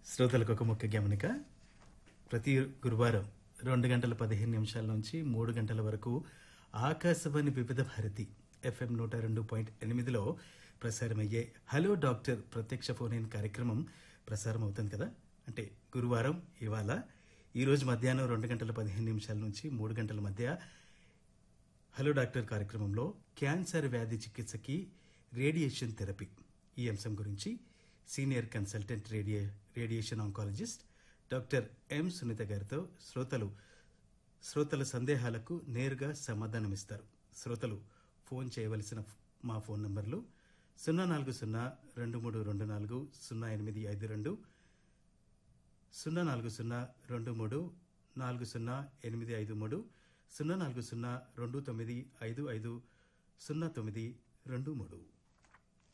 శ్రోతలకు ఒక ముఖ్య గమనిక ప్రతి గురువారం రెండు గంటల పదిహేను నిమిషాల నుంచి మూడు గంటల వరకు ఆకాశవాణి వివిధ భారతి ఎఫ్ఎం నూట రెండు పాయింట్ ఎనిమిదిలో ప్రసారమయ్యే హలో డాక్టర్ ప్రత్యక్ష ఫోన్ ఇన్ కార్యక్రమం ప్రసారం అవుతుంది కదా అంటే గురువారం ఇవాళ ఈరోజు మధ్యాహ్నం రెండు గంటల పదిహేను నిమిషాల నుంచి మూడు గంటల మధ్య హలో డాక్టర్ కార్యక్రమంలో క్యాన్సర్ వ్యాధి చికిత్సకి రేడియేషన్ థెరపీ ఈ అంశం గురించి సీనియర్ కన్సల్టెంట్ రేడియే radiation oncologist doctor M Sunitha గారితో శ్రోతలు శ్రోతల సందేహాలకు నేరుగా సమాధానమిస్తారు శ్రోతలు ఫోన్ చేయవలసిన ఫ్- మా ఫోన్ నంబర్లు సున్నా నాలుగు సున్నా రెండు మూడు రెండు నాలుగు సున్నా ఎనిమిది ఐదు రెండు సున్నా నాలుగు సున్నా రెండు మూడు నాలుగు సున్నా ఎనిమిది ఐదు మూడు సున్నా నాలుగు సున్నా రెండు తొమ్మిది ఐదు ఐదు సున్నా తొమ్మిది రెండు మూడు